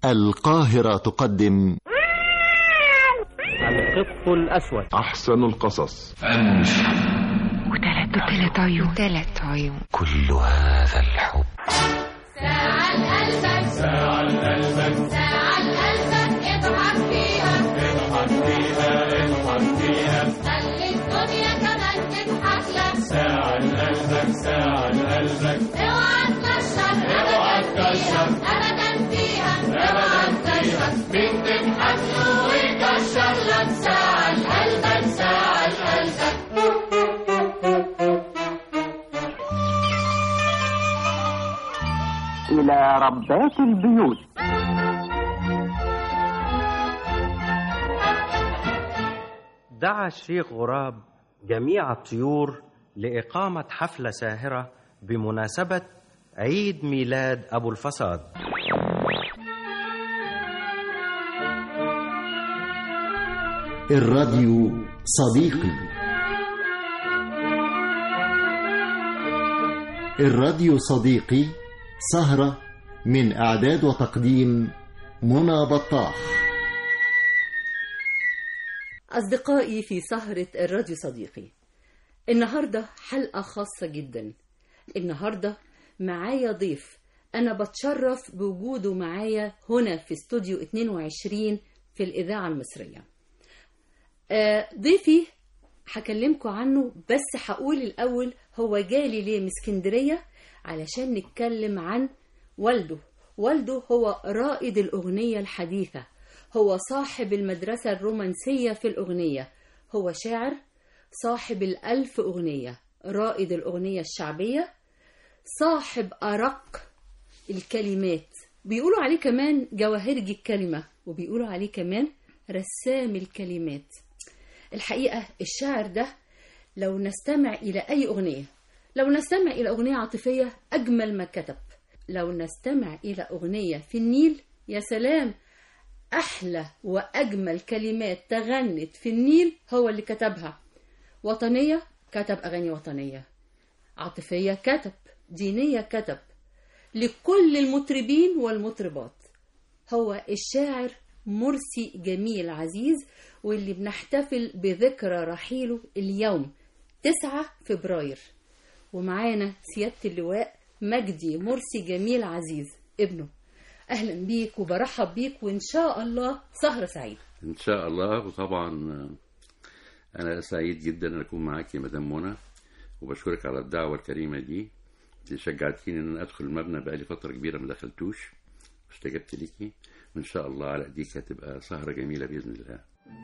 القاهرة تقدم القط الأسود أحسن القصص وثلاث وثلاث عيون ثلاث عيون كل هذا الحب ساعة لقلبك ساعة لقلبك ساعة لقلبك اضحك فيها اضحك فيها اضحك فيها خلي الدنيا كمان تضحك لك ساعة لقلبك ساعة لقلبك اوعى تكشر اوعى تكشر ابدا فيها اوعى تكشر مين تضحك له ويكشر لك ساعة لقلبك ساعة لقلبك إلى ربات البيوت دعا الشيخ غراب جميع الطيور لإقامة حفلة ساهرة بمناسبة عيد ميلاد أبو الفساد الراديو صديقي الراديو صديقي سهرة من إعداد وتقديم منى بطاح أصدقائي في سهرة الراديو صديقي النهاردة حلقة خاصة جدا النهاردة معايا ضيف أنا بتشرف بوجوده معايا هنا في استوديو 22 في الإذاعة المصرية آه، ضيفي هكلمكم عنه بس هقول الأول هو جالي ليه من اسكندرية علشان نتكلم عن والده والده هو رائد الأغنية الحديثة هو صاحب المدرسة الرومانسية في الأغنية هو شاعر صاحب الألف أغنية رائد الأغنية الشعبية صاحب أرق الكلمات بيقولوا عليه كمان جواهرجي الكلمة وبيقولوا عليه كمان رسام الكلمات الحقيقة الشاعر ده لو نستمع إلى أي أغنية لو نستمع إلى أغنية عاطفية أجمل ما كتب لو نستمع إلى أغنية في النيل يا سلام أحلى وأجمل كلمات تغنت في النيل هو اللي كتبها وطنية كتب أغاني وطنية عاطفية كتب دينية كتب لكل المطربين والمطربات هو الشاعر مرسي جميل عزيز واللي بنحتفل بذكرى رحيله اليوم 9 فبراير ومعانا سيادة اللواء مجدي مرسي جميل عزيز ابنه أهلا بيك وبرحب بيك وإن شاء الله سهرة سعيدة ان شاء الله وطبعا انا سعيد جدا ان اكون معاك يا مدام منى وبشكرك على الدعوه الكريمه دي اللي شجعتيني ان انا ادخل المبنى بقالي فتره كبيره ما دخلتوش واستجبت ليكي وان شاء الله على ايديك هتبقى سهره جميله باذن الله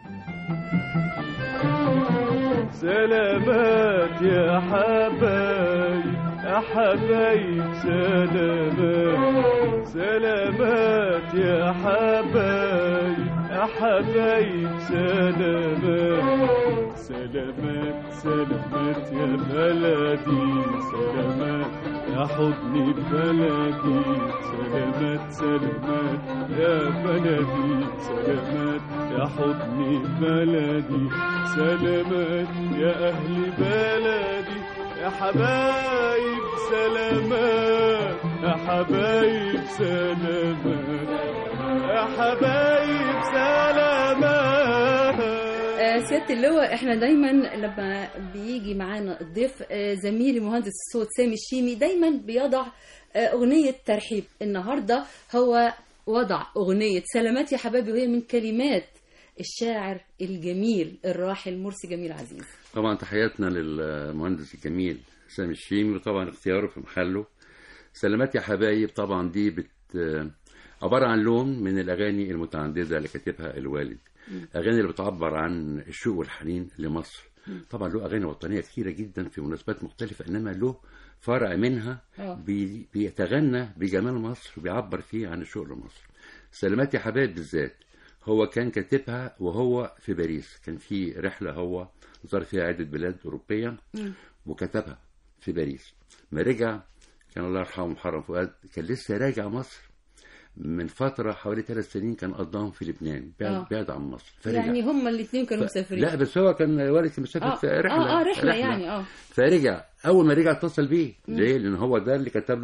سلامات يا حبايب يا حبايب سلامات سلامات يا حبايب يا حبايب سلامات سلامات سلامات يا بلدي سلامات يا حضني بلدي سلامات سلامات يا بلدي سلامات يا حضني بلدي سلامات يا أهل بلدي يا حبايب سلامات يا حبايب سلامات يا حبايب سلامات آه، سيادة اللواء احنا دايما لما بيجي معانا الضيف آه، زميلي مهندس الصوت سامي الشيمي دايما بيضع آه، أغنية ترحيب النهاردة هو وضع أغنية سلامات يا حبايبي وهي من كلمات الشاعر الجميل الراحل مرسي جميل عزيز طبعا تحياتنا للمهندس الجميل سامي الشيمي وطبعا اختياره في محله سلامات يا حبايب طبعا دي بت عبارة عن لون من الأغاني المتعددة اللي كاتبها الوالد أغاني اللي بتعبر عن الشوق والحنين لمصر طبعا له أغاني وطنية كثيرة جدا في مناسبات مختلفة إنما له فرع منها آه. بي- بيتغنى بجمال مصر وبيعبر فيه عن الشوق لمصر سلامات يا حبايب بالذات هو كان كاتبها وهو في باريس كان في رحلة هو زار فيها عدة بلاد أوروبية وكتبها في باريس ما رجع كان الله يرحمه محرم فؤاد كان لسه راجع مصر من فترة حوالي ثلاث سنين كان قضاهم في لبنان بعد, آه. بعد عن مصر فرجع يعني هما الاثنين كانوا ف- مسافرين لا بس هو كان والد كان مسافر آه. في رحلة آه, آه رحلة, يعني اه فرجع اول ما رجع اتصل بيه ليه لان هو ده اللي كتب له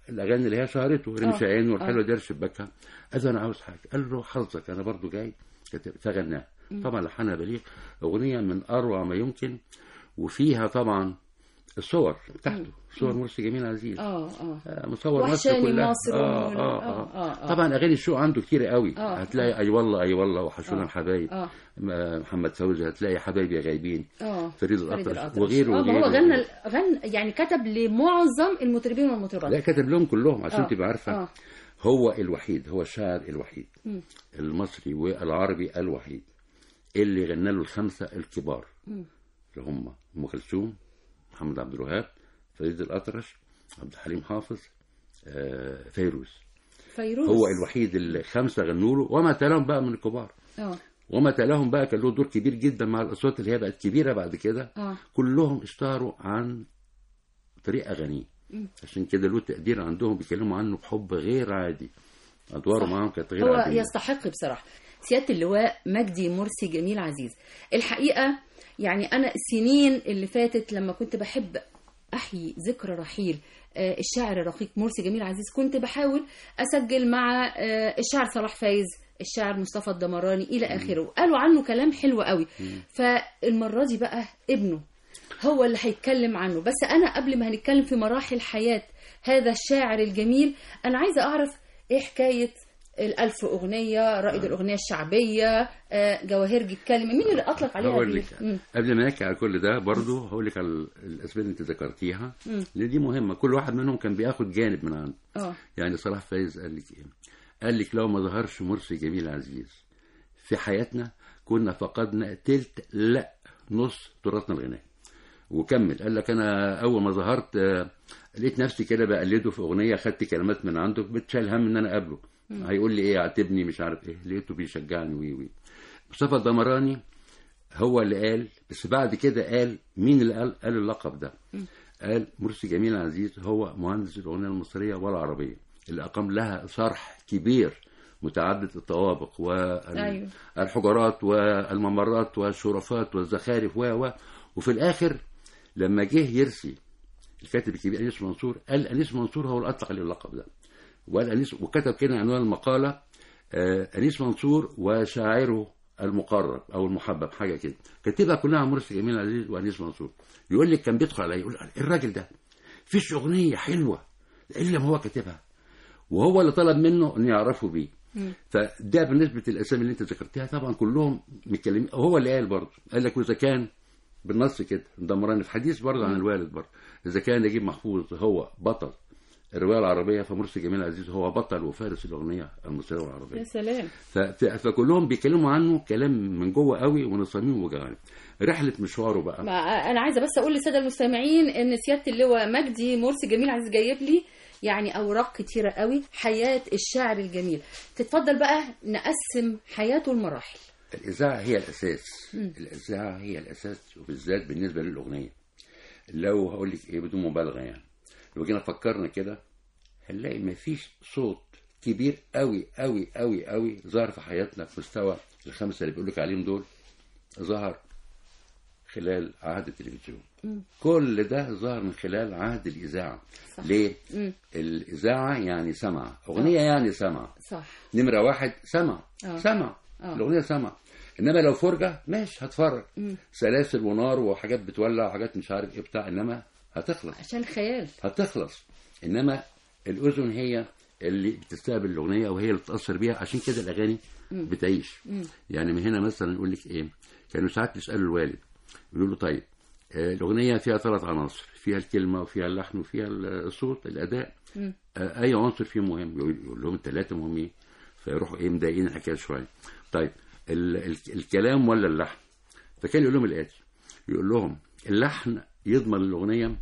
الاغاني اللي هي شهرته رمش آه. عين والحلوه آه. دي شباكها قال له انا عاوز حاجه قال له حظك انا برضو جاي كتب- فغناها طبعا لحنها بليغ اغنيه من اروع ما يمكن وفيها طبعا الصور بتاعته صور مرسي جميل عزيز اه اه آه، مصور مصر وحشاني كلها مصر آه وال- آه آه، آه. آه، آه. طبعا اغاني الشو عنده كتير قوي آه، هتلاقي اي والله اي والله وحشونا آه. الحبايب اه م- محمد فوزي هتلاقي حبايبي يا غايبين اه فريد فريد الأطرش الأطرش. وغيره اه ما وغيره هو غنى وغيره. غنى يعني كتب لمعظم المطربين والمطربات لا كتب لهم كلهم عشان آه، تبقى عارفه اه هو الوحيد هو الشاعر الوحيد مم. المصري والعربي الوحيد اللي غنى له الخمسه الكبار مم. اللي هم ام كلثوم محمد عبد الوهاب فريد الاطرش عبد الحليم حافظ آه، فيروز فيروز هو الوحيد اللي خمسه غنوا له وما تلاهم بقى من الكبار اه وما تلاهم بقى كان له دور كبير جدا مع الاصوات اللي هي بقت كبيره بعد كده اه كلهم اشتهروا عن طريق اغانيه مم. عشان كده له تقدير عندهم بيتكلموا عنه بحب غير عادي ادواره صح. معاهم كانت غير هو عاديه يستحق بصراحة سيادة اللواء مجدي مرسي جميل عزيز الحقيقة يعني أنا السنين اللي فاتت لما كنت بحب أحيي ذكرى رحيل آه، الشاعر الرقيق مرسي جميل عزيز كنت بحاول أسجل مع آه، الشاعر صلاح فايز الشاعر مصطفى الدمراني إلى آخره قالوا عنه كلام حلو قوي فالمرة دي بقى ابنه هو اللي هيتكلم عنه بس أنا قبل ما هنتكلم في مراحل حياة هذا الشاعر الجميل أنا عايزة أعرف إيه حكاية الألف أغنية رائد الأغنية الشعبية آه، جواهرجي الكلمة مين اللي أطلق عليها هقول دي؟ لك مم. قبل ما نحكي على كل ده برضه هقول لك على الاسباب اللي انت ذكرتيها مم. لان دي مهمه كل واحد منهم كان بياخد جانب من عنده اه يعني صلاح فايز قال لك ايه قال لك لو ما ظهرش مرسي جميل عزيز في حياتنا كنا فقدنا تلت لا نص تراثنا الغنائي وكمل قال لك انا اول ما ظهرت آه، لقيت نفسي كده بقلده في اغنيه خدت كلمات من عنده بتشال هم ان انا اقابله هيقول لي ايه اعتبني مش عارف ايه لقيته بيشجعني وي وي مصطفى الدمراني هو اللي قال بس بعد كده قال مين اللي قال قال اللقب ده قال مرسي جميل عزيز هو مهندس الاغنيه المصريه والعربيه اللي اقام لها صرح كبير متعدد الطوابق أيوة. والحجرات والممرات والشرفات والزخارف و و وفي الاخر لما جه يرسي الكاتب الكبير انيس منصور قال انيس منصور هو اللي اطلق عليه اللقب ده وقال انيس وكتب كده عنوان المقاله آه، انيس منصور وشاعره المقرب او المحبب حاجه كده كاتبها كلها عن مرسي جميل عزيز وانيس منصور يقول لك كان بيدخل عليا يقول الراجل ده فيش اغنيه حلوه الا ما هو كاتبها وهو اللي طلب منه ان يعرفوا بيه فده بالنسبه للاسامي اللي انت ذكرتها طبعا كلهم متكلمين هو اللي قال برضه قال لك واذا كان بالنص كده دمراني في حديث برضه عن الوالد برضه اذا كان نجيب محفوظ هو بطل الروايه العربيه فمرسي جميل عزيز هو بطل وفارس الاغنيه المصريه يا والعربيه سلام ف- ف- فكلهم بيتكلموا عنه كلام من جوه قوي ومن صميم وجوانب رحله مشواره بقى ما انا عايزه بس اقول للساده المستمعين ان سياده اللواء مجدي مرسي جميل عزيز جايب لي يعني اوراق كتيره قوي حياه الشاعر الجميل تتفضل بقى نقسم حياته لمراحل الإذاعة هي الأساس الإذاعة هي الأساس وبالذات بالنسبة للأغنية لو هقول لك إيه بدون مبالغة يعني لو جينا فكرنا كده هنلاقي مفيش صوت كبير قوي قوي قوي قوي ظهر في حياتنا في مستوى الخمسة اللي بيقول لك عليهم دول ظهر خلال عهد التلفزيون كل ده ظهر من خلال عهد الإذاعة صح. ليه؟ مم. الإذاعة يعني سمع أغنية يعني سمع صح نمرة واحد سمع آه. سمع آه. الأغنية سمع إنما لو فرجة ماشي هتفرج مم. سلاسل ونار وحاجات بتولع وحاجات مش عارف إيه بتاع إنما هتخلص عشان الخيال هتخلص إنما الأذن هي اللي بتستقبل الأغنية وهي اللي بتأثر بيها عشان كده الأغاني بتعيش يعني من هنا مثلا نقول لك إيه كانوا ساعات يسألوا الوالد يقولوا له طيب آه، الأغنية فيها ثلاث عناصر فيها الكلمة وفيها اللحن وفيها الصوت الأداء مم. آه، أي عنصر فيه مهم يقول يقول لهم الثلاثة مهمين فيروحوا إيه مضايقين الحكاية شوية طيب ال ال الكلام ولا اللحن فكان يقول لهم الآتي يقول لهم اللحن يضمن الأغنية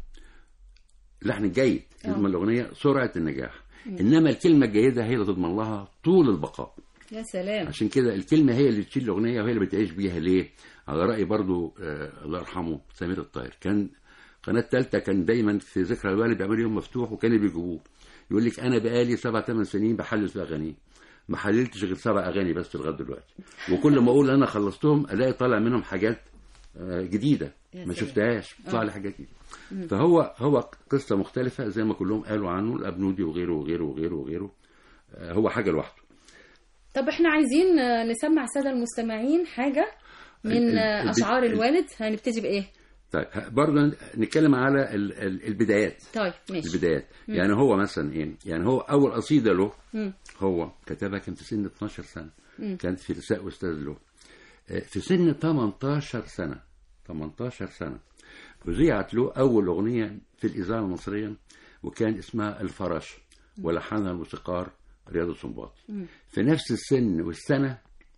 اللحن الجيد يضمن الأغنية سرعة النجاح إنما الكلمة الجيدة هي اللي تضمن لها طول البقاء يا سلام عشان كده الكلمة هي اللي تشيل الأغنية وهي اللي بتعيش بيها ليه؟ على رأي برضو آه الله يرحمه سمير الطاهر كان قناة تالتة كان دايما في ذكرى الوالد بيعملوا يوم مفتوح وكانوا بيجيبوه يقول لك أنا بقالي سبع ثمان سنين بحلل في أغاني ما حللتش غير سبع أغاني بس لغاية دلوقتي وكل ما أقول أنا خلصتهم ألاقي طالع منهم حاجات آه جديدة يا ما سلام. شفتهاش طلع آه. لي حاجات كتير فهو هو قصه مختلفه زي ما كلهم قالوا عنه الابنودي وغيره وغيره وغيره وغيره آه، هو حاجه لوحده طب احنا عايزين آه، نسمع الساده المستمعين حاجه من ال- آه، الب- اشعار ال- الوالد هنبتدي بايه طيب ه- برضه نتكلم على ال- ال- البدايات طيب ماشي البدايات يعني هو مثلا ايه يعني هو اول قصيده له مم. هو كتبها كان في سن 12 سنه مم. كانت في رساء استاذ له آه، في سن 18 سنه 18 سنه أذيعت له أول أغنية في الإذاعة المصرية وكان اسمها الفراشة ولحنها الموسيقار رياض السنباطي في نفس السن والسنة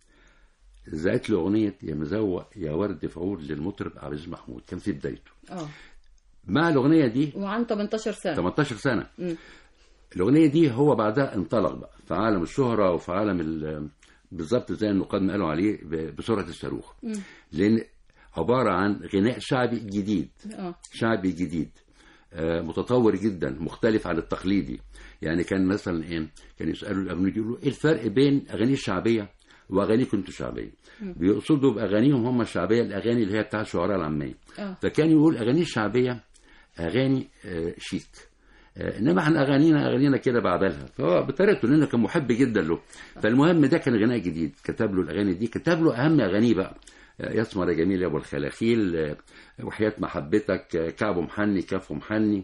ذاعت له أغنية يا مزوق يا ورد فعول للمطرب عبد العزيز محمود كان في بدايته اه مع الأغنية دي وعن 18 سنه 18 سنة مم. الأغنية دي هو بعدها انطلق بقى في عالم الشهرة وفي عالم ال- بالظبط زي النقاد ما قالوا عليه ب- بسرعة الصاروخ لأن عبارة عن غناء شعبي جديد اه شعبي جديد آه، متطور جدا مختلف عن التقليدي يعني كان مثلا ايه كان يسالوا الابنود يقولوا ايه الفرق بين اغاني الشعبيه واغانيكم انتوا الشعبيه بيقصدوا باغانيهم هم الشعبيه الاغاني اللي هي بتاع الشعراء العاميه اه فكان يقول اغاني الشعبيه اغاني آه، شيك آه، انما احنا اغانينا اغانينا كده بعدلها فهو بطريقته لانه كان محب جدا له فالمهم ده كان غناء جديد كتب له الاغاني دي كتب له اهم اغانيه بقى آه، يسمر يا جميل يا ابو الخلاخيل آه، وحياة محبتك آه، كعبه محني كفه محني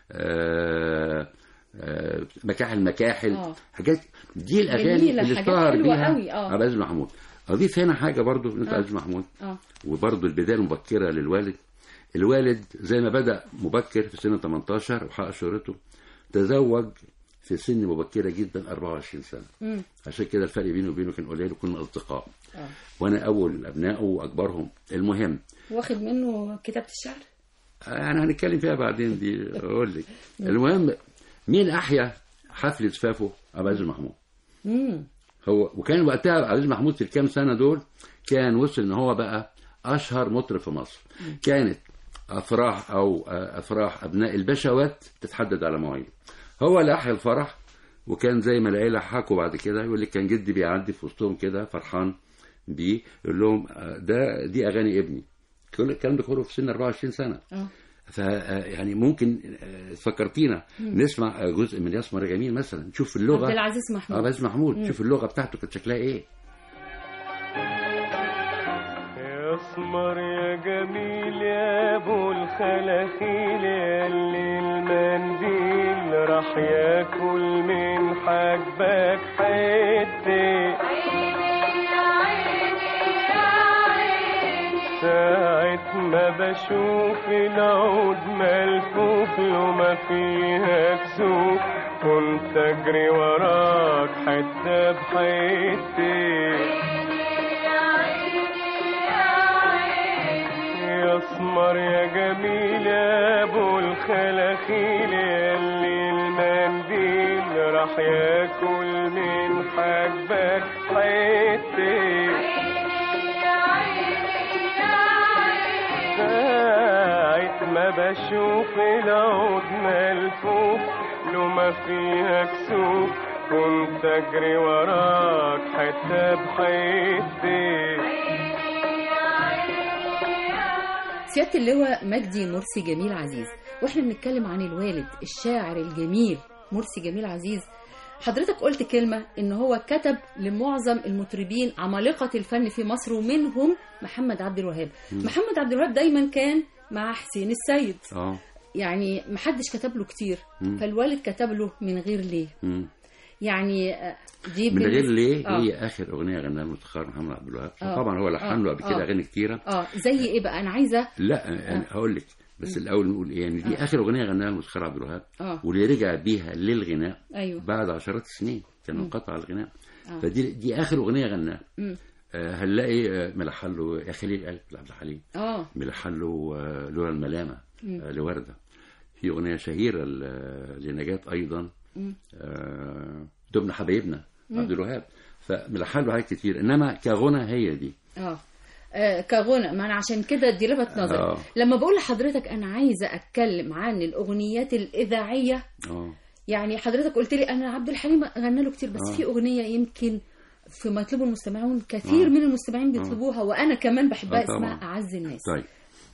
آه، آه، مكاحل مكاحل آه. حاجات دي الاغاني جميلة، اللي حاجات اشتهر حلوة بيها قوي، آه. عبد العزيز محمود اضيف هنا حاجه برضو انت عبد العزيز محمود اه وبرضه البدايه المبكره للوالد الوالد زي ما بدا مبكر في سن 18 وحقق شهرته تزوج في سن مبكره جدا 24 سنه مم. عشان كده الفرق بينه وبينه كان قليل وكنا اصدقاء اه وانا اول ابنائه واكبرهم المهم واخد منه كتابه الشعر يعني هنتكلم فيها بعدين دي اقول لك المهم مين احيا حفل زفافه عبد العزيز محمود امم هو وكان وقتها عبد العزيز محمود في الكام سنه دول كان وصل ان هو بقى اشهر مطرب في مصر كانت افراح او آه، افراح ابناء البشوات تتحدد على مواعيد هو اللي احيا الفرح وكان زي ما العيله حكوا بعد كده يقول لك كان جدي بيعدي في وسطهم كده فرحان بيه يقول لهم آه، ده دي اغاني ابني كل الكلام ده كله في سن 24 سنه اه ف يعني ممكن آه، فكرتينا نسمع آه، جزء من يسمر يا جميل مثلا نشوف اللغه عبد العزيز محمود عبد العزيز محمود شوف اللغه بتاعته كانت شكلها ايه يا اسمر يا جميل يا ابو الخلاخيل يا اللي المنديل راح ياكل من حاجبك حته ساعة ما بشوف العود ملفوف وما فيها كسوف كنت اجري وراك حتة بحتة يا اسمر يا جميل يا ابو الخلاخيل يا اللي المنديل راح ياكل من حاجبك حته ساعة ما بشوف العود ملفوف لو ما فيها كسوف كنت اجري وراك حتى بحياتي سيادة اللواء مجدي مرسي جميل عزيز واحنا بنتكلم عن الوالد الشاعر الجميل مرسي جميل عزيز حضرتك قلت كلمة ان هو كتب لمعظم المطربين عمالقة الفن في مصر ومنهم محمد عبد الوهاب محمد عبد الوهاب دايما كان مع حسين السيد اه يعني محدش كتب له كتير مم. فالوالد كتب له من غير ليه مم. يعني آه، دي من غير بالنسبة- ليه آه. هي اخر اغنيه غناها الموسيقار محمد عبد الوهاب آه. طبعا هو لحن له قبل آه. كده آه. اغاني كتيره اه زي ايه بقى انا عايزه لا يعني هقول لك بس الاول نقول ايه يعني دي اخر اغنيه غناها الموسيقار عبد الوهاب اه واللي رجع بيها للغناء ايوه بعد عشرات السنين كان انقطع الغناء آه. فدي دي اخر اغنيه غناها مم. آه، هنلاقي آه، ملحن له يا خليل قلب لعبد الحليم اه ملحن له آه، لولا الملامه مم. آه، لورده في اغنيه شهيره ل- لنجاة ايضا مم. آه، دبنا حبايبنا عبد الوهاب فملحن له حاجات كتير انما كغنى هي دي اه آه، كغنى ما انا عشان كده دي لفت نظري آه. لما بقول لحضرتك انا عايزه اتكلم عن الاغنيات الاذاعيه اه يعني حضرتك قلت لي انا عبد الحليم غنى له كتير بس آه. في اغنيه يمكن في مطلوب المستمعون كثير آه. من المستمعين بيطلبوها وانا كمان بحبها آه، طبعاً. اسمها اعز الناس طيب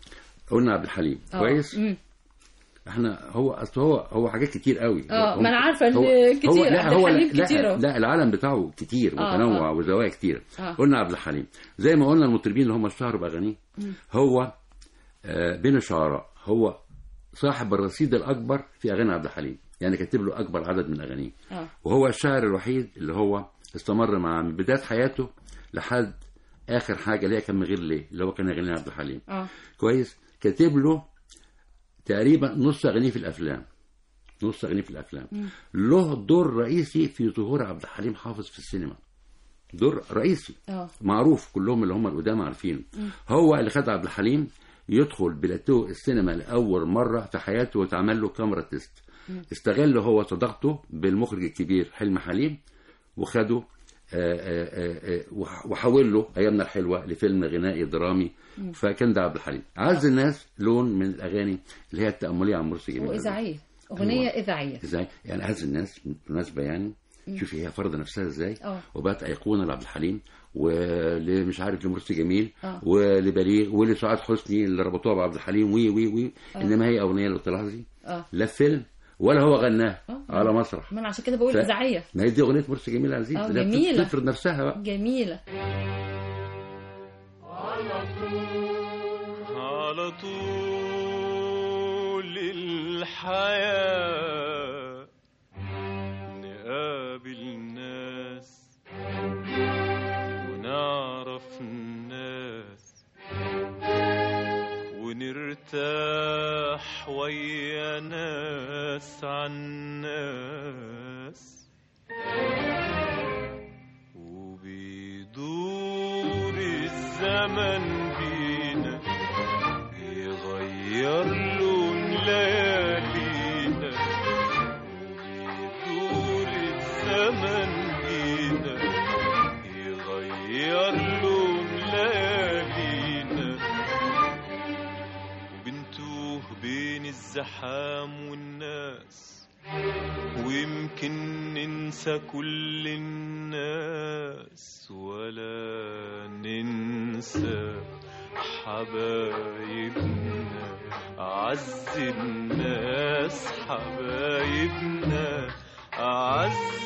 قلنا عبد الحليم آه. كويس مم. احنا هو اصل هو هو حاجات كتير قوي اه هو- ما انا عارفه ان هو- كتير هو لا عبد هو الحليم لا, كتير لا, أهو. لا العالم بتاعه كتير آه، وتنوع آه. وزوايا كتير آه. قلنا عبد الحليم زي ما قلنا المطربين اللي هم اشتهروا باغانيه هو آه بين الشعراء هو صاحب الرصيد الاكبر في اغاني عبد الحليم يعني كاتب له اكبر عدد من اغانيه اه وهو الشاعر الوحيد اللي هو استمر مع من بدايه حياته لحد اخر حاجه اللي هي كان من غير ليه اللي هو كان اغاني عبد الحليم اه كويس كاتب له تقريبا نص اغانيه في الافلام نص اغانيه في الافلام له دور رئيسي في ظهور عبد الحليم حافظ في السينما دور رئيسي اه معروف كلهم اللي هم القدامى عارفينه هو اللي خد عبد الحليم يدخل بلاتو السينما لاول مره في حياته واتعمل له كاميرا تيست استغل هو صداقته بالمخرج الكبير حلمي حليم وخده آه، آه، آه، آه، وح- وحول له ايامنا الحلوه لفيلم غنائي درامي فكان ده عبد الحليم عز الناس لون من الاغاني اللي هي التامليه عن مرسي جميل واذاعيه اغنيه اذاعيه ازاي يعني عز الناس بالمناسبه يعني شوفي هي فرض نفسها ازاي اه. وبقت ايقونه لعبد الحليم ولمش عارف لمرسي جميل اه. ولبليغ ولسعاد حسني اللي ربطوها بعبد الحليم وي وي وي انما هي اغنيه لو تلاحظي اه لا فيلم ولا هو غناها اه. على مسرح ما انا عشان كده بقول ف- اذاعيه ما هي دي اغنيه مرسي جميل عزيز اه، اللي هي جميلة. بتفرض نفسها بقى جميله على طول الحياة نقابل ناس ونعرف الناس ونرتاح ويا ناس عن ناس وبيدور الزمن بينا بيغير لون ليالينا وبيدور الزمن بينا يغير لون ليالينا وبنتوه بين الزحام والناس ويمكن ننسى كل الناس ولا ننسى حبايبنا أعز الناس حبايبنا أعز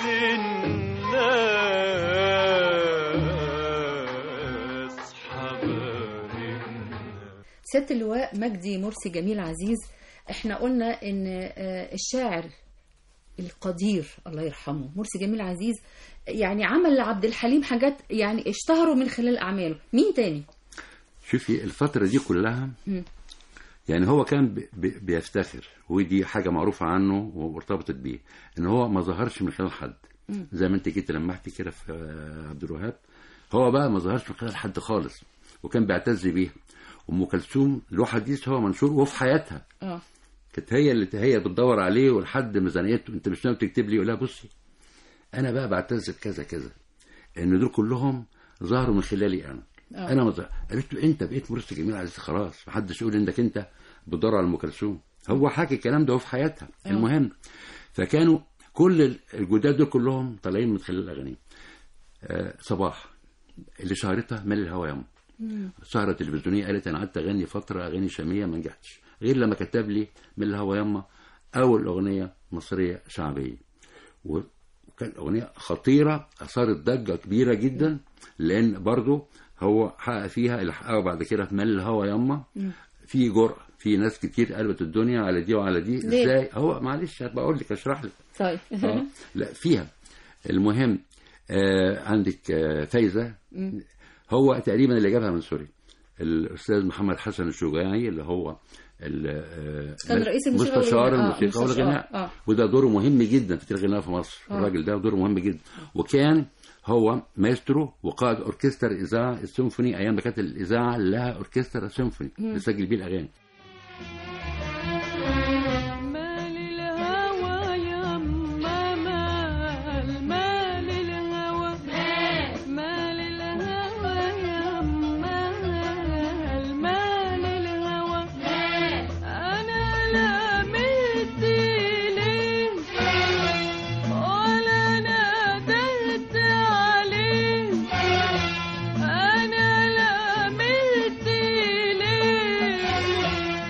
الناس حبايبنا سياده اللواء مجدي مرسي جميل عزيز احنا قلنا ان آه، الشاعر القدير الله يرحمه مرسي جميل عزيز يعني عمل لعبد الحليم حاجات يعني اشتهروا من خلال اعماله مين تاني شوفي الفتره دي كلها مم. يعني هو كان بي- بي- بيفتخر ودي حاجه معروفه عنه وارتبطت بيه ان هو ما ظهرش من خلال حد زي ما انت جيت لمحتي كده في آه، عبد الوهاب هو بقى ما ظهرش من خلال حد خالص وكان بيعتز بيها ام كلثوم له حديث هو منشور وفي حياتها اه كانت هي اللي هي بتدور عليه ولحد ميزانيته انت مش ناوي تكتب لي يقول لها بصي انا بقى بعتز بكذا كذا ان دول كلهم ظهروا من خلالي انا آه. انا ما ظهر- قالت له انت بقيت مرسي جميل عزيز خلاص محدش يقول انك انت بتدور على ام كلثوم هو حكى الكلام ده وهو في حياتها المهم فكانوا كل الجداد دول كلهم طالعين من خلال الاغاني آه صباح اللي شهرتها مال الهوى ياما سهرة تلفزيونية قالت أنا قعدت أغني فترة أغاني شامية ما نجحتش غير لما كتب لي من الهوى يما أول أغنية مصرية شعبية و- وكان أغنية خطيرة أثارت ضجة كبيرة جدا لأن برضو هو حقق فيها اللي حققه بعد كده في مال الهوى يما في جرأة في ناس كتير قلبت الدنيا على دي وعلى دي ليه؟ ازاي هو معلش بقول لك اشرح لك طيب آه. لا فيها المهم آه عندك آه فايزه هو تقريبا اللي جابها من سوريا الاستاذ محمد حسن الشجاعي اللي هو ال- آه، كان رئيس الموسيقى مستشار والغناء. آه، الموسيقى مستشار. والغناء آه. وده دوره مهم جدا في الغناء في مصر آه. الراجل ده دوره مهم جدا وكان هو مايسترو وقائد اوركسترا الاذاعه السيمفوني ايام ما كانت الاذاعه لها اوركسترا سيمفوني بيسجل بيه الاغاني مال الهوى يما مال مال الهوى مال الهوى يما مال مال الهوى أنا لا ملت ليه ولا ناديت عليه أنا لا ملت ليه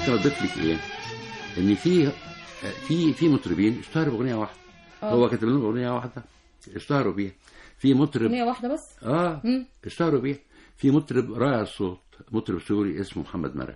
ممكن اضيف لك ايه ان في في في مطربين اشتهروا باغنيه واحده آه. هو كتب لهم اغنيه واحده اشتهروا بيها في مطرب اغنيه واحده بس اه مم. اشتهروا بيها في مطرب رائع الصوت مطرب سوري اسمه محمد مرعي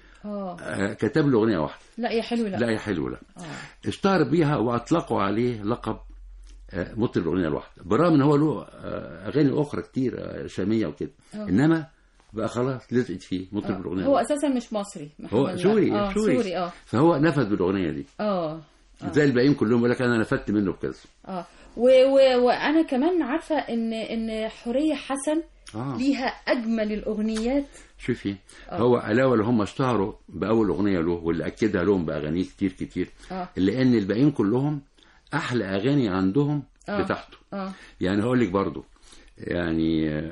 اه آه كتب له اغنيه واحده لا يا حلو لا لا يا حلو لا اه اشتهر بيها واطلقوا عليه لقب آه، مطرب الاغنيه الواحده برغم ان هو له آه، اغاني اخرى كتير آه، شاميه وكده آه. انما بقى خلاص لزقت فيه مطرب الاغنيه هو الواحدة. اساسا مش مصري هو محمد سوري اه سوري, سوري اه فهو نفذ بالاغنيه دي اه زي الباقيين كلهم يقول لك انا نفدت منه بكذا اه و و وانا كمان عارفه ان ان حوريه حسن اه ليها اجمل الاغنيات شوفي آه. هو علاوه اللي هم اشتهروا باول اغنيه له واللي اكدها لهم باغانيه كتير كتير اه الا ان الباقيين كلهم احلى اغاني عندهم آه. بتاعته اه يعني هقول لك برضو يعني آه،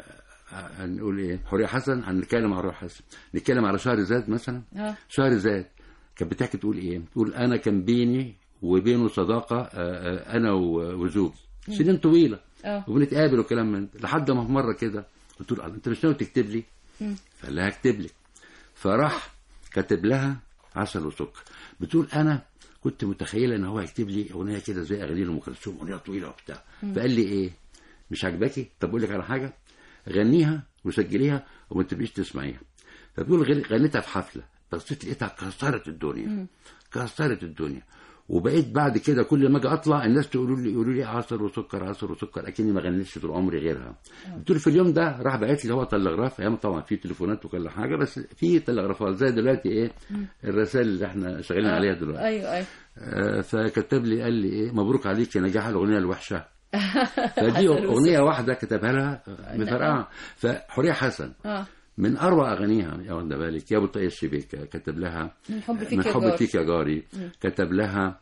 هنقول ايه حوريه حسن هنتكلم على حوريه حسن نتكلم على شهر زاد مثلا اه شهر زاد كانت بتحكي تقول ايه تقول انا كان بيني وبينه صداقه آه، آه، انا و- وزوجي سنين طويله اه وبنتقابل وكلام من ده. لحد ما في مره كده قلت له انت مش ناوي تكتب لي مم. فقال لها هكتب لك فراح كاتب لها عسل وسكر بتقول انا كنت متخيله ان هو هيكتب لي اغنيه كده زي اغاني ام كلثوم اغنيه طويله وبتاع فقال لي ايه مش عاجباكي طب اقول لك على حاجه غنيها وسجليها وما تبقيش تسمعيها فبتقول غني- غنيتها في حفله بصيت لقيتها كسرت الدنيا كسرت الدنيا وبقيت بعد كده كل ما اجي اطلع الناس تقولوا لي يقولوا لي عسل وسكر عسل وسكر اكني ما غنيتش طول عمري غيرها بتقول في اليوم ده راح بعت لي هو تلغراف ايام طبعا في تليفونات وكل حاجه بس في تلغرافات زي دلوقتي ايه الرسائل اللي احنا شغالين عليها دلوقتي ايوه ايوه آه، فكتب لي قال لي ايه مبروك عليك يا نجاح الاغنيه الوحشه فدي حسن اغنيه واحده كتبها لها مفرقعه فحوريه حسن اه من اروع اغانيها يا واخده بالك يا ابو طاقية الشبيكه كتب لها من حب فيك من يا حب جار. فيك يا جاري كتب لها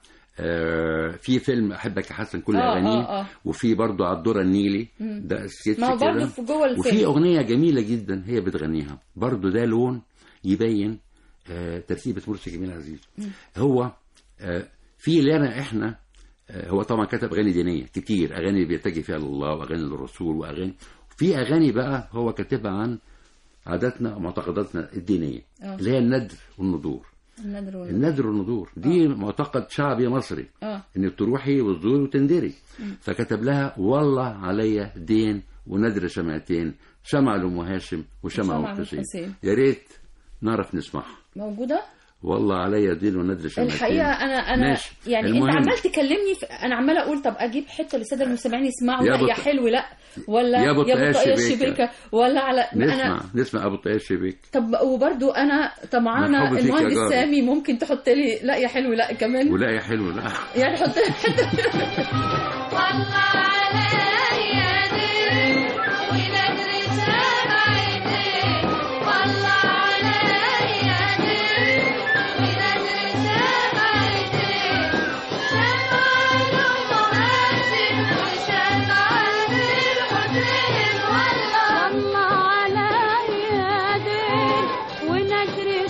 آه، في فيلم احبك يا حسن كل آه، اغانيه آه، آه. وفي برضو عالدورة النيلي ده سكتش ما هو برضه كده في جوه وفي الفيلم اغنيه جميله جدا هي بتغنيها برضو ده لون يبين آه، ترتيبه مرسي جميل عزيز هو آه، في لنا احنا آه، هو طبعا كتب اغاني دينيه كتير اغاني بيتجه فيها لله واغاني للرسول واغاني في اغاني بقى هو كاتبها عن عاداتنا ومعتقداتنا الدينيه آه. اللي هي الندر والنذور الندر والنذر. الندر والنذور دي معتقد شعبي مصري اه انك تروحي وتزوري وتندري فكتب لها والله عليا دين وندر شمعتين شمع لام هاشم وشمع وشمع ام لأم حسين حسين. يا ريت نعرف نسمعها موجوده والله عليا دين وندر شمعتين الحقيقه انا انا ماشي. يعني المهم. انت عمال تكلمني في... انا عماله اقول طب اجيب حته للساده المستمعين يسمعوا يا لا يا بط- حلو لا ولا يا بطاقية بطاقية الشبيكة. الشبيكه ولا على نسمع انا نسمع ابو طاقية الشبيك طب وبرضو انا من طمعانه حب فيك يا المهندس جاري. سامي ممكن تحط لي لا يا حلو لا كمان ولا يا حلو لا يعني حط لي حته والله عليا دين ونجري سبعتين والله عليا دين ونجري سبعتين شمال ومهاسن وشمال الحسين والله والله عليا دين ونجري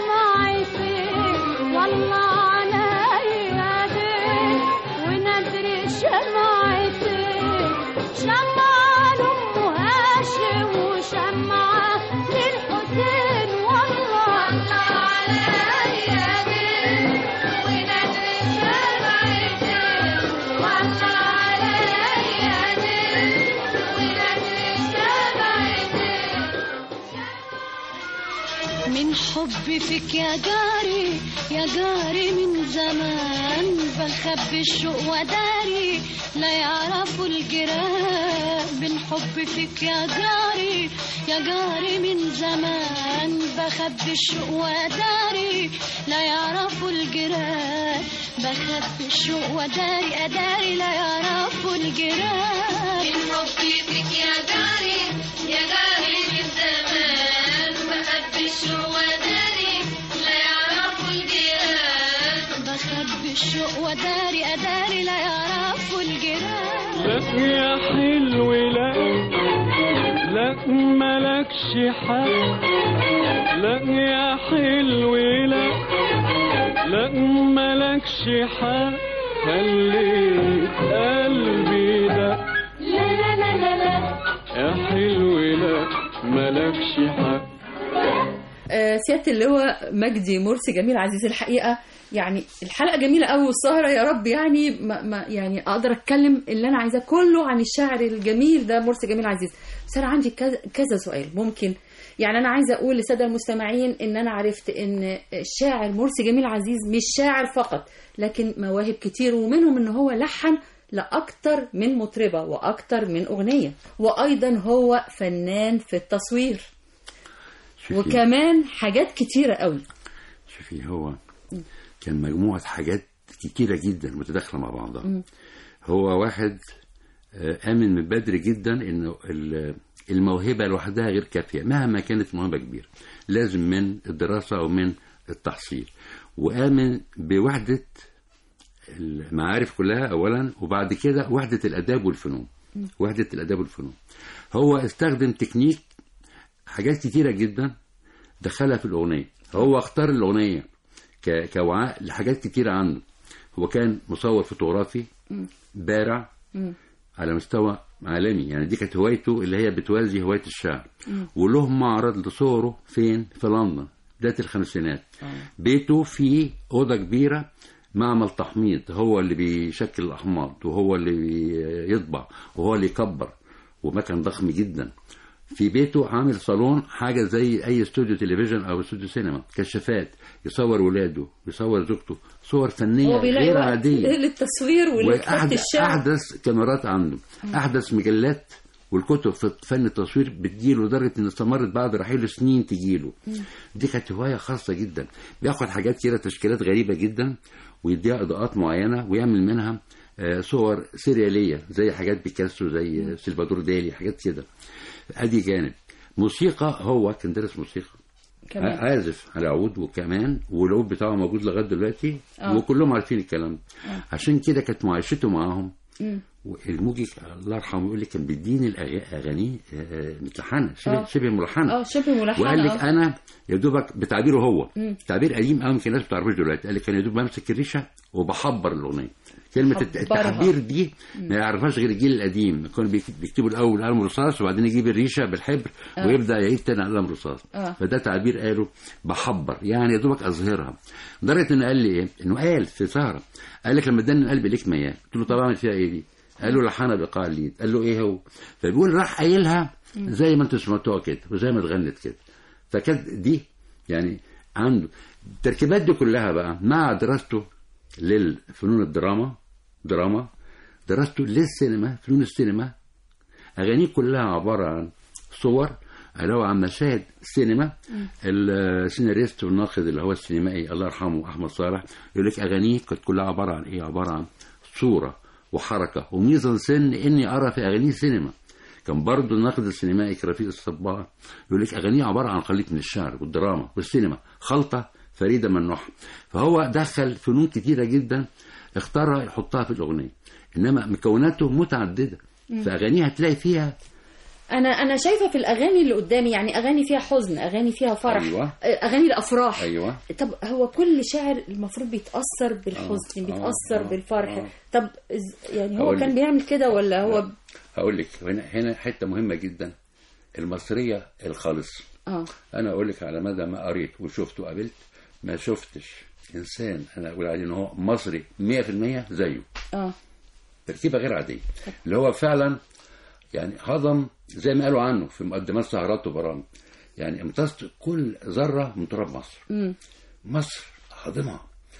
شمعتين والله عليا دين وندري شمعتين شمعة لأم هاشم وشمعة للحسين والله عليا دين وندري شمعتين والله عليا دين وندري شمعتين من حبي فيك يا جاري يا جاري من زمان بخبي الشوق وداري لا يعرفوا الجيران من حبي فيك يا جاري يا جاري من زمان بخبي الشوق وداري لا يعرفوا الجيران بخبي الشوق وداري أداري لا يعرفوا الجيران من حبي فيك يا جاري يا جاري من زمان بخبي الشوق وداري لا يعرفوا الجيران بخبي الشوق وداري أداري لا يعرفوا الجيران لا يا حلو لا لا ملكش حق لا يا حلو لا لا ملكش حق خليت قلبي ده لا لا لا لا لا يا حلو لا ملكش حق آه، سياده اللواء مجدي مرسي جميل عزيز الحقيقه يعني الحلقه جميله قوي والسهره يا رب يعني ما ما يعني اقدر اتكلم اللي انا عايزاه كله عن الشاعر الجميل ده مرسي جميل عزيز بس انا عندي كذا كذا سؤال ممكن يعني انا عايزه اقول للساده المستمعين ان انا عرفت ان الشاعر مرسي جميل عزيز مش شاعر فقط لكن مواهب كتير ومنهم ان هو لحن لاكتر من مطربه واكتر من اغنيه وايضا هو فنان في التصوير شوفي وكمان حاجات كتيره قوي شوفي هو كان مجموعة حاجات كتيرة جدا متداخلة مع بعضها هو واحد آه، آمن من بدري جدا إنه ال- الموهبة لوحدها غير كافية مهما كانت موهبة كبيرة لازم من الدراسة أو من التحصيل وآمن بوحدة المعارف كلها أولا وبعد كده وحدة الآداب والفنون وحدة الآداب والفنون هو استخدم تكنيك حاجات كتيرة جدا دخلها في الأغنية هو اختار الأغنية ك- كوعاء لحاجات كتيرة عنده هو كان مصور فوتوغرافي بارع على مستوى عالمي يعني دي كانت هوايته اللي هي بتوازي هواية الشعر وله معرض لصوره فين في لندن بداية الخمسينات بيته فيه أوضة كبيرة معمل تحميض هو اللي بيشكل الأحماض وهو اللي بيطبع وهو اللي يكبر ومكان ضخم جدا في بيته عامل صالون حاجة زي أي استوديو تلفزيون أو استوديو سينما كشافات يصور ولاده يصور زوجته صور فنية هو بيلاقي غير وقت عادية للتصوير ولكتابه وأحدث الشعر أحدث كاميرات عنده أحدث مجلات والكتب في فن التصوير بتجيله لدرجة إن استمرت بعد رحيله سنين تجيله دي كانت هواية خاصة جدا بياخد حاجات كده تشكيلات غريبة جدا ويديها إضاءات معينة ويعمل منها آه، صور سريالية زي حاجات بيكاسو زي سلفادور دالي حاجات كده ادي جانب موسيقى هو كان درس موسيقى كمان. عازف على عود وكمان والعود بتاعه موجود لغايه دلوقتي آه. وكلهم عارفين الكلام ده عشان كده كانت معيشته معاهم مم. الموجي الله يرحمه يقول لي كان بيديني الأغ- اغانيه آه، متلحنه شبه آه. شبه ملحنه اه شبه ملحنه وقال لك آه. انا يا دوبك بتعبيره هو مم. تعبير قديم قوي يمكن الناس ما بتعرفوش دلوقتي قال لك كان يا دوب بمسك الريشه وبحبر الاغنيه كلمه الت- حبرها. التحبير دي ما يعرفهاش غير الجيل القديم كانوا بيك- بيكتبوا الاول قلم رصاص وبعدين يجيب الريشه بالحبر آه. ويبدا يعيد تاني على قلم رصاص آه. فده تعبير قاله بحبر يعني يا دوبك اظهرها لدرجه انه قال لي ايه انه قال في سهره قال لك لما اداني القلب ليك مياه قلت له طب اعمل فيها ايه دي قال له لحنها بايقاع الليد قال له ايه هو فبيقول راح قايلها زي ما انتوا سمعتوها كده وزي ما اتغنت كده فكانت دي يعني عنده التركيبات دي كلها بقى مع دراسته للفنون الدراما دراما دراسته للسينما فنون السينما اغانيه كلها عباره عن صور علاوه عن مشاهد سينما السيناريست والناقد اللي هو السينمائي الله يرحمه احمد صالح يقول لك اغانيه كانت كلها عباره عن ايه عباره عن صوره وحركه وميزان سن اني ارى في اغانيه سينما كان برضه الناقد السينمائي كرفيق الصباح يقول لك اغانيه عباره عن خليط من الشعر والدراما والسينما خلطه فريده من نوعها فهو دخل فنون كتيره جدا اختارها يحطها في الاغنيه انما مكوناته متعدده فاغانيه هتلاقي فيها انا انا شايفه في الاغاني اللي قدامي يعني اغاني فيها حزن اغاني فيها فرح أيوة. آه، اغاني الافراح ايوه طب هو كل شاعر المفروض بيتاثر بالحزن آه، بيتاثر آه، بالفرح آه. طب إز- يعني هو هقول كان لك. بيعمل كده ولا هو هقول لك هنا هنا حته مهمه جدا المصريه الخالص اه انا اقول لك على مدى ما قريت وشفت وقابلت ما شفتش انسان انا اقول عليه ان هو مصري 100% زيه اه تركيبه غير عاديه اللي هو فعلا يعني هضم زي ما قالوا عنه في مقدمات سهرات وبرامج يعني امتص كل ذره من تراب مصر امم مصر هضمها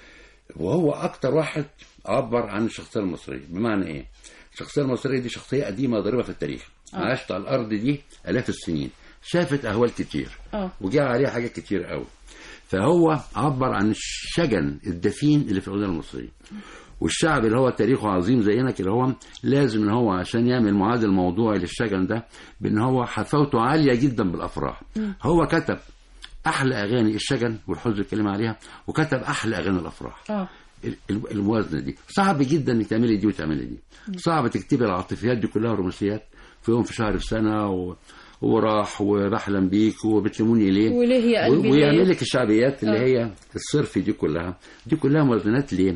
وهو اكتر واحد عبر عن الشخصيه المصريه بمعنى ايه الشخصيه المصريه دي شخصيه قديمه ضاربه في التاريخ عاشت على الارض دي الاف السنين شافت اهوال كتير اه وجاء عليها حاجات كتير قوي فهو عبر عن الشجن الدفين اللي في الاغنيه المصريه والشعب اللي هو تاريخه عظيم زينا كده هو لازم ان هو عشان يعمل معادل موضوعي للشجن ده بان هو حفاوته عاليه جدا بالافراح هو كتب احلى اغاني الشجن والحزن اللي اتكلم عليها وكتب احلى اغاني الافراح اه ال- ال- الموازنه دي صعب جدا انك تعملي دي وتعملي دي صعب تكتبي العاطفيات دي كلها رومانسيات في يوم في شهر في سنه و... وراح وبحلم بيك وبتلموني ليه وليه يا قلبي و- ليه؟ ويعمل لك الشعبيات اللي آه. هي الصرف دي كلها دي كلها موازنات ليه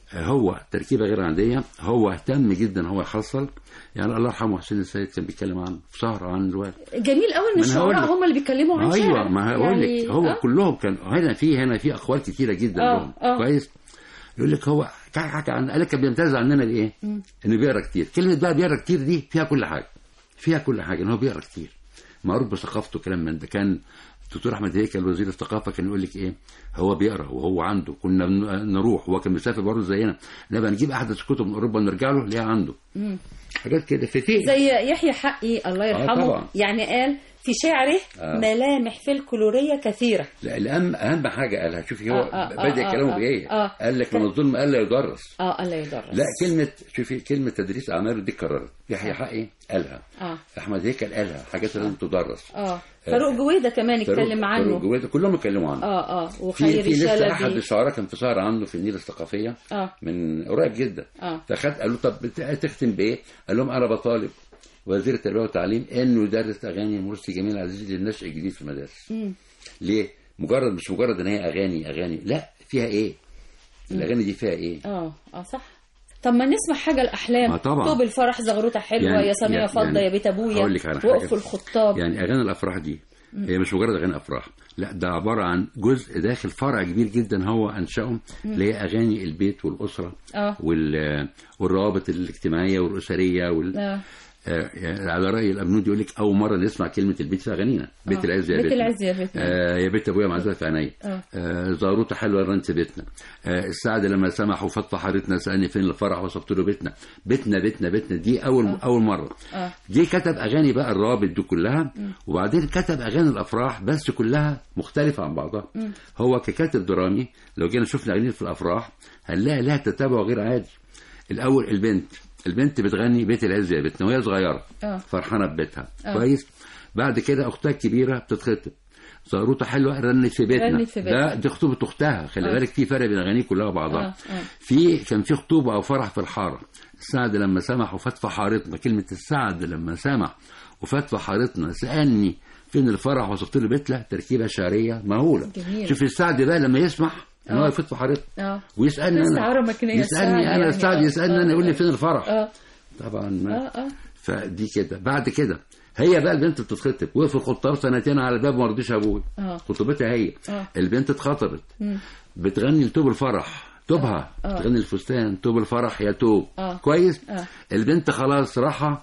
هو تركيبه غير عاديه هو اهتم جدا هو يحصل يعني الله يرحمه حسين السيد كان بيتكلم عن في سهره عن الوالد جميل قوي ان ما أنا هقول الشعراء لك. هم اللي بيتكلموا عن شعر ايوه ما هقول لك يعني- هو آه. كلهم كان هنا في هنا في اقوال كتيره جدا آه، لهم آه. كويس يقول لك هو كان حكى عن قال لك كان بيمتاز عننا بايه؟ انه بيقرا كتير كلمه بقى بيقرا كتير دي فيها كل حاجه فيها كل حاجه ان هو بيقرا كتير معروف بثقافته كلام من ده كان الدكتور احمد هيكل وزير الثقافه كان يقول لك ايه هو بيقرا وهو عنده كنا بن- نروح وهو كان بيسافر برضه زينا نبقى نجيب احدث كتب من اوروبا ونرجع له ليها عنده حاجات كده في في زي يحيى حقي الله يرحمه طبعا. يعني قال في شعره آه. ملامح فلكلوريه كثيره لا الأهم أهم حاجة قالها شوفي هو آه، آه، بادئ آه، كلامه آه، بإيه؟ آه. قال لك من الظلم ألا يدرس اه الله يدرس لا كلمة شوفي كلمة تدريس أعماله دي كررت يحيى حقي قالها اه أحمد هيكل قالها حاجات لازم تدرس اه فاروق جويده كمان اتكلم فاروق- عنه فاروق جويدة كلهم اتكلموا عنه اه اه في وخير في لسه أحد الشلبي الشعراء كان في سهرة عنده في النيل الثقافية اه من قريب جدا اه فخد قال له طب بت- تختم بإيه؟ قال لهم أنا بطالب وزير التربية والتعليم إنه يدرس أغاني مرسي جميل عزيز للنشء الجديد في المدارس مم. ليه؟ مجرد مش مجرد ان هي اغاني اغاني لا فيها ايه؟ الاغاني دي فيها ايه؟ اه اه صح طب ما نسمع حاجه الاحلام ما طبعا. طوب الفرح زغروطه حلوه يعني- يا سميع يعني- فضه يعني يا بيت ابويا هقول لك على حاجة. وقفوا الخطاب يعني اغاني الافراح دي هي مش مجرد اغاني افراح لا ده عباره عن جزء داخل فرع كبير جدا هو انشأه اللي هي اغاني البيت والاسره اه وال والروابط الاجتماعيه والاسريه وال اه آه، يعني على راي الابنود يقول لك اول مره نسمع كلمه البيت في اغانينا بيت آه. العز يا بيت بيتنا. العز يا بيتنا. آه يا بيت ابويا معزوله في عينيا آه. آه زاروطه حلوه رنت بيتنا آه السعد لما سمح وفض حارتنا سالني فين الفرح وصفت له بيتنا بيتنا بيتنا بيتنا دي اول آه. اول مره اه دي كتب اغاني بقى الروابط دي كلها وبعدين كتب اغاني الافراح بس كلها مختلفه عن بعضها هو ككاتب درامي لو جينا شفنا اغاني في الافراح هنلاقي لها تتابع غير عادي الاول البنت البنت بتغني بيت العز يا بيتنا وهي صغيره آه. فرحانه ببيتها آه. كويس بعد كده اختها الكبيره بتتخطب زاروطه حلوه رنت في بيتنا رنت في بيتنا. ده دي خطوبه اختها خلي آه. بالك في فرق بين الاغاني كلها وبعضها آه. آه. في كان في خطوبه او فرح في الحاره السعد لما سمح وفات في حارتنا كلمه السعد لما سمح وفات في حارتنا سالني فين الفرح وصفت له بيتنا تركيبه شعريه مهوله جميل. شوف السعد بقى لما يسمح ان هو آه. يفوت في حارتنا اه ويسالني استعارة انا مكنية يسالني السعد انا يعني. السعد آه. يسالني آه. انا يقول لي فين الفرح اه طبعا ما اه اه فدي كده بعد كده هي بقى البنت بتتخطب وقف الخطاب سنتين على الباب ما رضيش ابوي اه خطوبتها هي اه البنت اتخطبت مم. بتغني لتوب الفرح توبها آه. بتغني الفستان توب الفرح يا توب آه. كويس آه. البنت خلاص راحة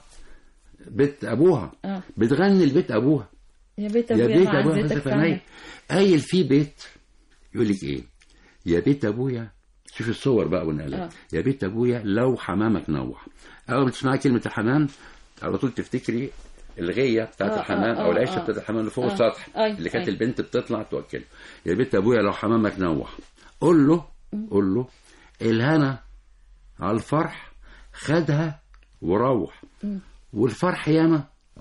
بيت ابوها اه بتغني لبيت ابوها يا بيت يا ابويا بيت ابويا معزتك حسب في عينيا عينيا. قايل في بيت يقول لك ايه يا بيت ابويا شوف الصور بقى والنقلات آه. يا بيت ابويا لو حمامك نوح اول ما تسمعي كلمه الحمام على طول تفتكري الغيه بتاعت آه، الحمام آه، او آه، العشه آه. بتاعت الحمام اللي فوق آه. السطح أي، اللي كانت أي. البنت بتطلع توكله يا بيت ابويا لو حمامك نوح قول له قول له الهنا على الفرح خدها وروح والفرح ياما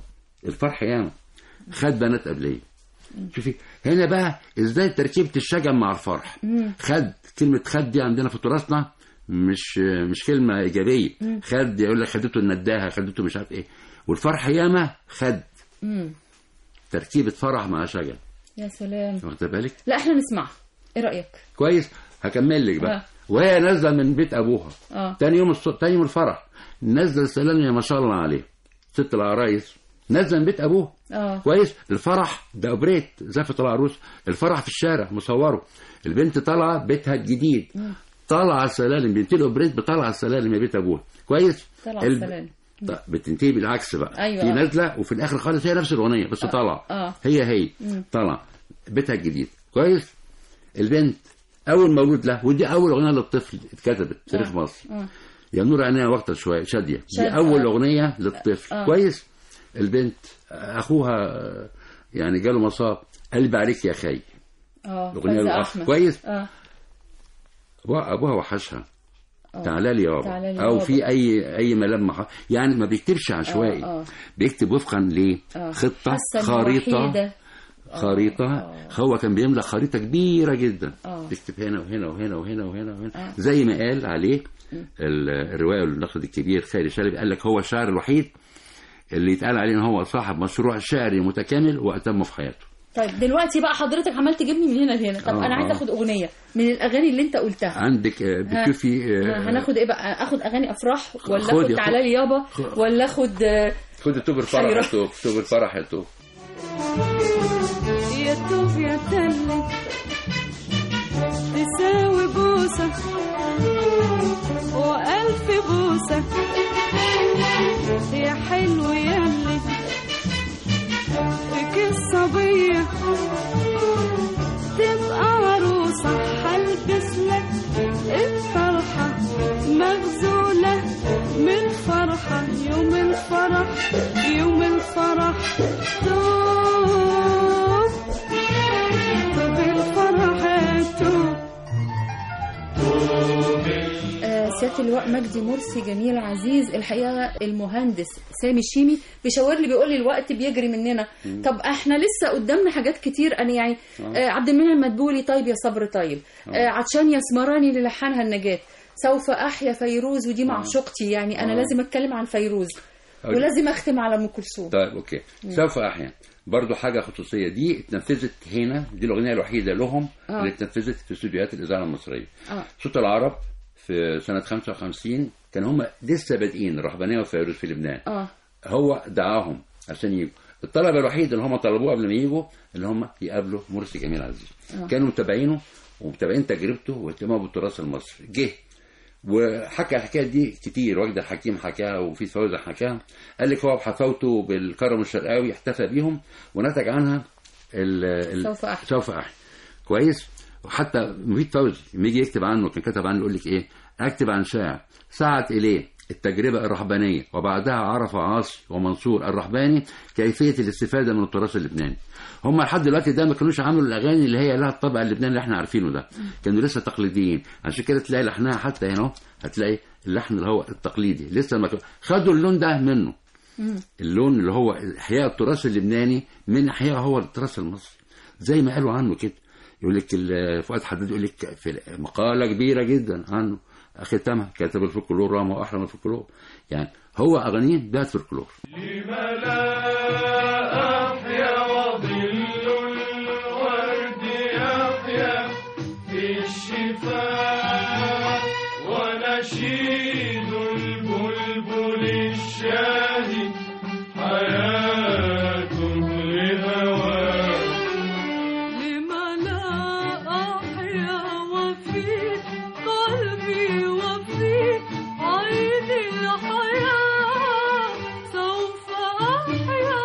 الفرح ياما خد بنات قبليه شوفي هنا بقى ازاي تركيبه الشجن مع الفرح خد كلمه خد دي عندنا في تراثنا مش مش كلمه ايجابيه خد يقول لك خدته النداهه خدته مش عارف ايه والفرح ياما خد مم. تركيبه فرح مع شجن يا سلام واخد بالك لا احنا نسمع ايه رايك كويس هكمل لك بقى آه. وهي نازله من بيت ابوها اه تاني يوم الص... تاني يوم الفرح نزل السلام يا ما شاء الله عليه ست العرايس نزل من بيت ابوه اه كويس الفرح ده اوبريت زفة العروس الفرح في الشارع مصوره البنت طالعه بيتها الجديد طالعه على السلالم بنتي الاوبريت بطالعه على السلالم يا بيت ابوها كويس طلع الب- السلام طب بتنتهي بالعكس بقى أيوة. في نازله وفي الاخر خالص هي نفس الاغنيه بس طالعه آه. هي هي طالعه بيتها الجديد كويس البنت اول مولود له ودي اول اغنيه للطفل اتكتبت في تاريخ مصر آه. يا نور عينيها وقتها شويه شاديه دي شادية. اول اغنيه للطفل آه. كويس البنت اخوها آه، يعني جاله مصاب قلب عليك يا خي اه اغنيه فايزة للاخ أحمد. كويس اه ابوها ابوها وحشها تعالى لي يابا تعالى لي او يابا. في اي اي ملامح يعني ما بيكتبش عشوائي آه، آه. بيكتب وفقا ليه آه. خطه حاسة إني خريطه وحيدة. خريطة هو كان بيملى خريطة كبيرة جدا آه. بيكتب هنا وهنا وهنا وهنا وهنا, وهنا. زي ما قال عليه ال- الرواية والنقد الكبير خالد شلبي قال لك هو الشاعر الوحيد اللي يتقال عليه ان هو صاحب مشروع شعري متكامل واتمه في حياته طيب دلوقتي بقى حضرتك عمال تجيبني من هنا لهنا طب آه، انا عايزه آه. اخد اغنيه من الاغاني اللي انت قلتها عندك آه، بتشوفي آه، هناخد ايه بقى اخد اغاني افراح ولا خدي- اخد تعالى لي يابا خ- ولا اخد آه، خد توب الفرح حيرة. يا توب توب الفرح يا توب يا توب يا تلج تساوي بوسة وألف بوسة يا حلو ياللي فيك الصبية تبقى عروسة هلبس لك الطرحة مغزولة من فرحة يوم الفرح يوم الفرح توب توب الفرح توب آه، سياده اللواء مجدي مرسي جميل عزيز الحقيقه المهندس سامي الشيمي بيشاور لي بيقول لي الوقت بيجري مننا طب احنا لسه قدامنا حاجات كتير انا يعني آه، عبد المنعم مدبولي طيب يا صبر طيب آه، عطشان يا سمراني اللي لحنها النجاة سوف احيا فيروز ودي معشوقتي يعني انا آه. لازم اتكلم عن فيروز أوكي. ولازم اختم على ام كلثوم طيب اوكي سوف احيا برضو حاجه خصوصيه دي اتنفذت هنا دي الاغنيه الوحيده لهم آه. اللي اتنفذت في استوديوهات الاذاعه المصريه اه صوت العرب في سنه 55 كان هم لسه بادئين الرهبانيه وفيروز في لبنان اه هو دعاهم عشان يجوا الطلبه الوحيد اللي هم طلبوه قبل ما يجوا اللي هم يقابلوا مرسي جميل عزيز آه. كانوا متابعينه ومتابعين تجربته واهتمامه بالتراث المصري جه وحكى الحكايه دي كتير وجد الحكيم حكاها وفي فوزي حكاها قال لك هو بحفاوته بالكرم الشرقاوي احتفى بيهم ونتج عنها ال ال سوف أحيا. سوف احيا كويس وحتى مفيد فوزي لما يجي يكتب عنه كان كتب عنه يقول لك ايه اكتب عن شاعر سعت اليه التجربة الرهبانية وبعدها عرف عاصي ومنصور الرهباني كيفية الاستفادة من التراث اللبناني هم لحد دلوقتي ده ما كانوش عملوا الأغاني اللي هي لها الطابع اللبناني اللي احنا عارفينه ده كانوا لسه تقليديين عشان كده تلاقي لحنها حتى هنا هتلاقي اللحن اللي هو التقليدي لسه ما كان- خدوا اللون ده منه اللون اللي هو احياء التراث اللبناني من احياء هو التراث المصري زي ما قالوا عنه كده يقول لك ال- فؤاد حداد يقول لك في مقاله كبيره جدا عنه ختمها كاتب الفولكلور رامه واحلى من الفولكلور يعني هو اغانيه بقت فولكلور أحيا وظل الورد يحيا في الشفاء ونشيد البلبل الشاهي حياة لهواه لما لا أحيا وفي قلبي وفي عيني الحياة سوف أحيا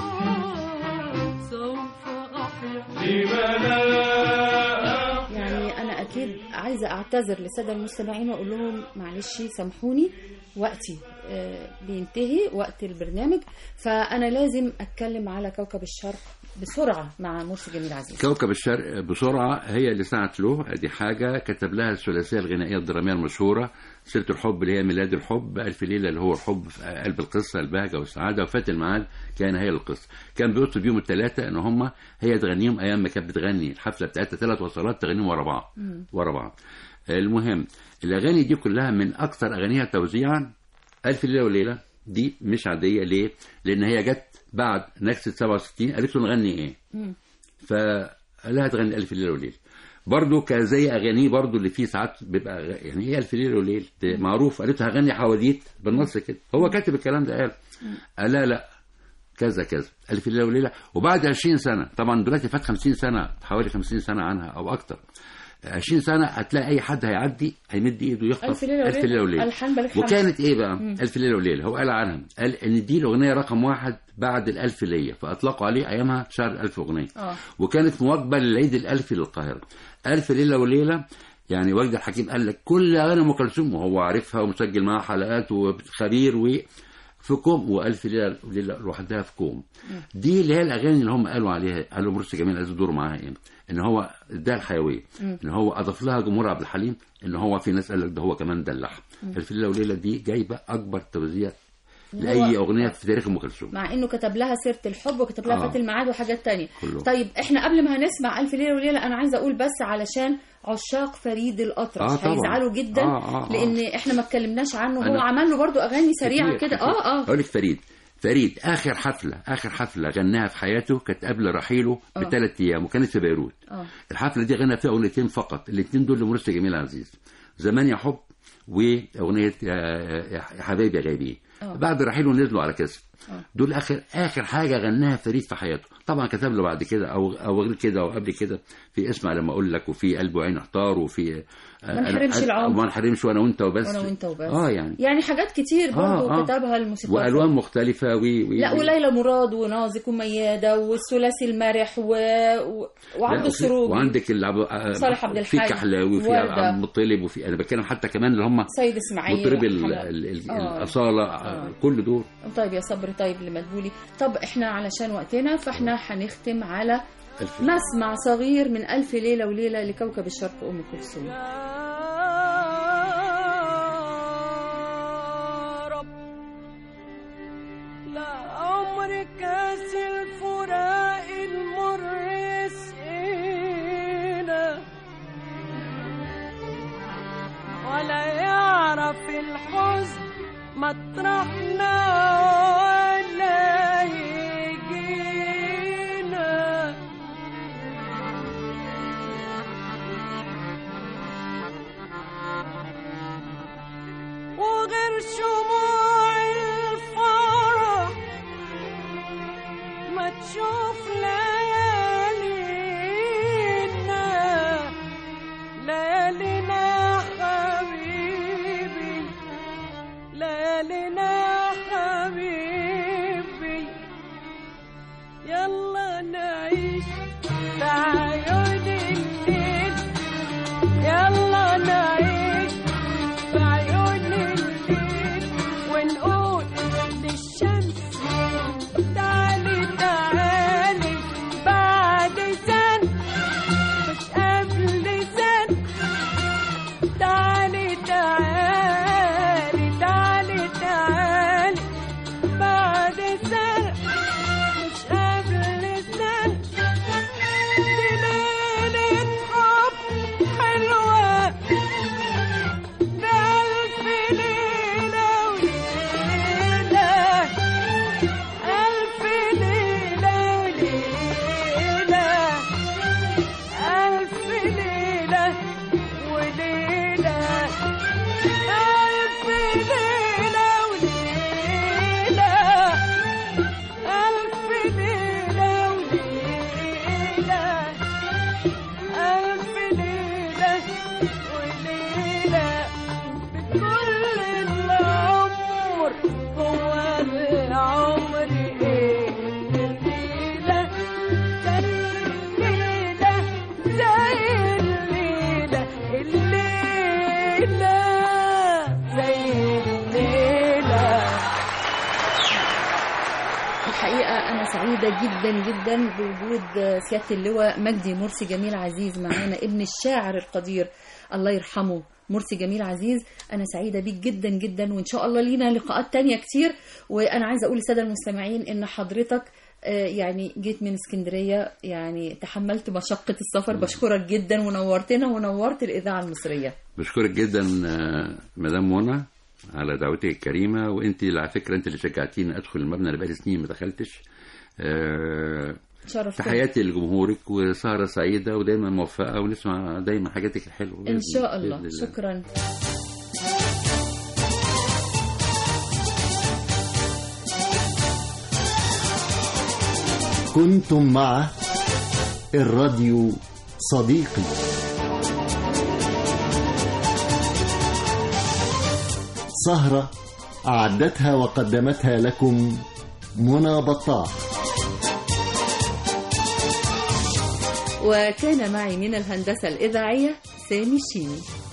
سوف أحيا لما لا يعني انا اكيد عايزه اعتذر للساده المستمعين واقول لهم معلش سامحوني وقتي آه، بينتهي وقت البرنامج فانا لازم اتكلم على كوكب الشرق بسرعه مع مرسي جميل عزيز كوكب الشرق بسرعة هي اللي سعت له دي حاجة كتب لها الثلاثية الغنائية الدرامية المشهورة سيرة الحب اللي هي ميلاد الحب ألف ليلة اللي هو الحب في قلب القصة البهجة والسعادة وفات الميعاد كان هي القصة كان بيطلب يوم الثلاثة إن هم هي تغنيهم أيام ما كانت بتغني الحفلة بتاعتها ثلاث وصلات تغنيهم ورا بعض ورا بعض المهم الأغاني دي كلها من أكثر أغانيها توزيعا ألف ليلة وليلة دي مش عادية ليه؟ لأن هي جت بعد نكسة 67 قالت له نغني إيه؟ فقال لها تغني ألف ليلة وليلة برضه كزي أغانيه برضه اللي فيه ساعات بيبقى غ- يعني إيه ألف ليلة وليلة ده معروف قالت له هغني حواديت بالنص كده هو كاتب الكلام ده قال قال لا لا كذا كذا ألف ليلة وليلة وبعد 20 سنة طبعا دلوقتي فات 50 سنة حوالي 50 سنة عنها أو أكتر 20 سنة هتلاقي أي حد هيعدي هيمد إيده يخطف ألف ليلة ألف وليلة. ليلة وليلة ألحان بليغ حمدي. وكانت إيه بقى ألف ليلة وليلة هو قال عنها قال إن دي الأغنية رقم واحد بعد الألف ليلة فأطلقوا عليه أيامها شهر الألف أغنية اه وكانت مواكبة للعيد الألفي للقاهرة ألف ليلة وليلة يعني وجد الحكيم قال لك كل أغاني أم كلثوم وهو عارفها ومسجل معاها حلقات وخبير و في كوم وألف ليلة ليلة لوحدها في كوم دي اللي هي الأغاني اللي هم قالوا عليها قالوا مرسي جميل عايز يدور معاها إيه إن هو ده الحيوية إن هو أضاف لها جمهور عبد الحليم إن هو في ناس قال لك ده هو كمان دلعها ألف ليلة وليلة دي جايبة أكبر توزيع لأي أغنية في تاريخ أم كلثوم مع انه كتب لها سيره الحب وكتب لها آه. فات الميعاد وحاجات تانية كله. طيب احنا قبل ما هنسمع الف ليله وليله انا عايزه اقول بس علشان عشاق فريد الاطرش آه طبعا. هيزعلوا جدا آه، آه، آه. لان احنا ما اتكلمناش عنه هو أنا- عمل له برضو اغاني سريعه كتير، كده كتير. اه اه اقول لك فريد فريد اخر حفله اخر حفله غناها في حياته كانت قبل رحيله آه. بثلاث ايام وكانت في بيروت اه الحفله دي غنى فيها اغنيتين فقط الاثنين دول لمرسي جميل عزيز زمان يا حب واغنيه آه، يا حبايبي يا غايبين آه. بعد رحيله نزلوا على كسب آه. دول اخر اخر حاجه غناها فريد في حياته طبعا كتب له بعد كده او او غير كده او قبل كده في اسمع لما اقول لك وفي قلب وعين احتار وفي ما نحرمش العمر. ما نحرمش وانا وانت وبس وانا وانت وبس اه يعني يعني حاجات كتير برضه آه، آه. كتبها الموسيقار والوان مختلفه و... و... لا وليلى مراد ونازك وميادة والثلاثي المرح و... و... وعبد لا، وفي- السروج وعندك اللي عب... صالح عبد في الحي، كحلاوي وفي وردة. عبد المطلب وفي انا بتكلم حتى كمان اللي هم سيد اسماعيل مطرب ال... حلا- ال... ال... آه. الاصاله آه. كل دول طيب يا صبري طيب لمدبولي طب احنا علشان وقتنا فاحنا هنختم على الف... مسمع صغير من ألف ليلة وليلة لكوكب الشرق أم كلثوم رب لا عمر كاس الفراق المر يسقينا ولا يعرف الحزن مطرحنا ولا يجينا وغير شموع الفرح ما تشوف ليالينا ليالينا حبيبي ليالينا حبيبي يلا نعيش في عيون الليل يلا نعيش في عيون الليل ونقول للشمس تعالي تعالي بعد سنة مش قبل سنة تعالي تعالي تعالي تعالي بعد سنة مش قبل سنة دي ليلة حب حلوة بألف ليلة وليلة ألف ليلة وليلة ألف ليلة وليلة ألف ليلة وليلة ألف ليلة وليلة ألف ليلة وليلة بكل العمر هو العمر إيه الليلة زي الليلة زي الليلة الليلة زي الليلة الحقيقة أنا سعيدة جدا جدا بوجود سيادة اللواء مجدي مرسي جميل عزيز معانا ابن الشاعر القدير الله يرحمه مرسي جميل عزيز أنا سعيدة بيك جدا جدا وإن شاء الله لينا لقاءات تانية كتير وأنا عايزة أقول للسادة المستمعين إن حضرتك آه، يعني جيت من اسكندرية يعني تحملت مشقة السفر بشكرك جدا ونورتنا ونورت الإذاعة المصرية بشكرك جدا آه، مدام منى على دعوتك الكريمه وانت اللي على فكره انت اللي شجعتيني ادخل المبنى اللي بقالي سنين ما دخلتش آه، شرفتنا تحياتي لجمهورك وسهره سعيده ودايما موفقه ونسمع دايما حاجاتك الحلوه إن بإذن- شاء الله بإذن الله. شكرا كنتم مع الراديو صديقي سهرة أعدتها وقدمتها لكم منى بطاح وكان معي من الهندسة الإذاعية سامي الشيني